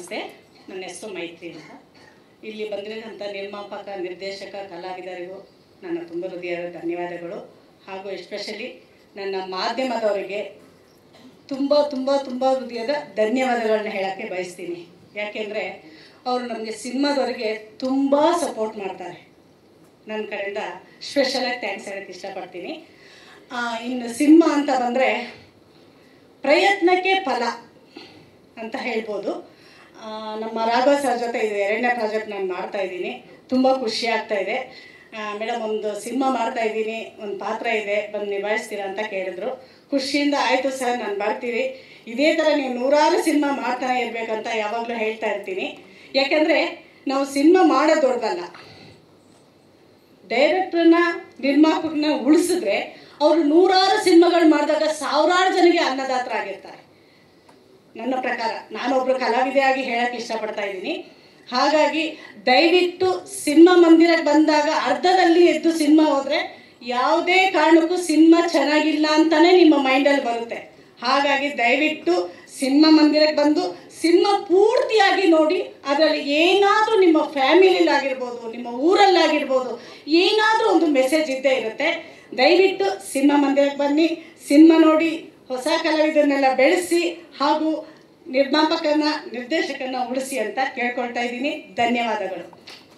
ನಮಸ್ತೆ ನನ್ನ ಹೆಸರು ಮೈತ್ರಿ ಅಂತ ಇಲ್ಲಿ ಬಂದಿರೋಂಥ ನಿರ್ಮಾಪಕ ನಿರ್ದೇಶಕ ಕಲಾವಿದರಿಗೂ ನನ್ನ ತುಂಬ ಹೃದಯದ ಧನ್ಯವಾದಗಳು ಹಾಗೂ ಎಸ್ಪೆಷಲಿ ನನ್ನ ಮಾಧ್ಯಮದವರಿಗೆ ತುಂಬ ತುಂಬ ತುಂಬ ಹೃದಯದ ಧನ್ಯವಾದಗಳನ್ನ ಹೇಳೋಕ್ಕೆ ಬಯಸ್ತೀನಿ ಯಾಕೆಂದರೆ ಅವರು ನಮಗೆ ಸಿನಿಮಾದವರಿಗೆ ತುಂಬ ಸಪೋರ್ಟ್ ಮಾಡ್ತಾರೆ ನನ್ನ ಕಡೆಯಿಂದ ಸ್ಪೆಷಲಾಗಿ ಥ್ಯಾಂಕ್ಸ್ ಹೇಳೋಕ್ಕೆ ಇಷ್ಟಪಡ್ತೀನಿ ಆ, ಇನ್ನು ಸಿನಿಮಾ ಅಂತ ಬಂದರೆ ಪ್ರಯತ್ನಕ್ಕೆ ಫಲ ಅಂತ ಹೇಳ್ಬೋದು ಆ, ನಮ್ಮ ರಾಘವ ಸರ್ ಜೊತೆ ಇದು ಎರಡನೇ ಪ್ರಾಜೆಕ್ಟ್ ನಾನು ಮಾಡ್ತಾ ಇದ್ದೀನಿ ತುಂಬ ಖುಷಿ ಆಗ್ತಾ ಇದೆ ಮೇಡಮ್ ಒಂದು ಸಿನಿಮಾ ಮಾಡ್ತಾ ಇದ್ದೀನಿ ಒಂದು ಪಾತ್ರ ಇದೆ ಬಂದು ನಿಭಾಯಿಸ್ತೀರಾ ಅಂತ ಕೇಳಿದ್ರು ಖುಷಿಯಿಂದ ಆಯಿತು ಸರ್ ನಾನು ಬರ್ತೀವಿ ಇದೇ ಥರ ನೀವು ನೂರಾರು ಸಿನಿಮಾ ಮಾಡ್ತಾನೆ ಇರಬೇಕಂತ ಯಾವಾಗಲೂ ಹೇಳ್ತಾ ಇರ್ತೀನಿ ಯಾಕೆಂದರೆ ನಾವು ಸಿನಿಮಾ ಮಾಡೋದು ದೊಡ್ಡದಲ್ಲ ಡೈರೆಕ್ಟ್ರನ್ನ ನಿರ್ಮಾಪಕನ ಉಳಿಸಿದ್ರೆ ಅವರು ನೂರಾರು ಸಿನಿಮಾಗಳು ಮಾಡಿದಾಗ ಸಾವಿರಾರು ಜನಕ್ಕೆ ಅನ್ನದಾತರ ಆಗಿರ್ತಾರೆ ನನ್ನ ಪ್ರಕಾರ ನಾನೊಬ್ರು ಕಲಾವಿದೆಯಾಗಿ ಹೇಳಕ್ಕೆ ಇಷ್ಟಪಡ್ತಾ ಇದ್ದೀನಿ ಹಾಗಾಗಿ ದಯವಿಟ್ಟು ಸಿನಿಮಾ ಮಂದಿರಕ್ಕೆ ಬಂದಾಗ ಅರ್ಧದಲ್ಲಿ ಎದ್ದು ಸಿನಿಮಾ ಹೋದರೆ ಯಾವುದೇ ಕಾರಣಕ್ಕೂ ಸಿನಿಮಾ ಚೆನ್ನಾಗಿಲ್ಲ ಅಂತಾನೆ ನಿಮ್ಮ ಮೈಂಡಲ್ಲಿ ಬರುತ್ತೆ ಹಾಗಾಗಿ ದಯವಿಟ್ಟು ಸಿನಿಮಾ ಮಂದಿರಕ್ಕೆ ಬಂದು ಸಿನಿಮಾ ಪೂರ್ತಿಯಾಗಿ ನೋಡಿ ಅದರಲ್ಲಿ ಏನಾದರೂ ನಿಮ್ಮ ಫ್ಯಾಮಿಲಿಲಾಗಿರ್ಬೋದು ನಿಮ್ಮ ಊರಲ್ಲಾಗಿರ್ಬೋದು ಏನಾದರೂ ಒಂದು ಮೆಸೇಜ್ ಇದ್ದೇ ಇರುತ್ತೆ ದಯವಿಟ್ಟು ಸಿನಿಮಾ ಮಂದಿರಕ್ಕೆ ಬನ್ನಿ ಸಿನಿಮಾ ನೋಡಿ ಹೊಸ ಕಲಾವಿದರನ್ನೆಲ್ಲ ಬೆಳೆಸಿ ಹಾಗೂ ನಿರ್ಮಾಪಕನ ನಿರ್ದೇಶಕನ ಉಳಿಸಿ ಅಂತ ಕೇಳ್ಕೊಳ್ತಾ ಇದ್ದೀನಿ ಧನ್ಯವಾದಗಳು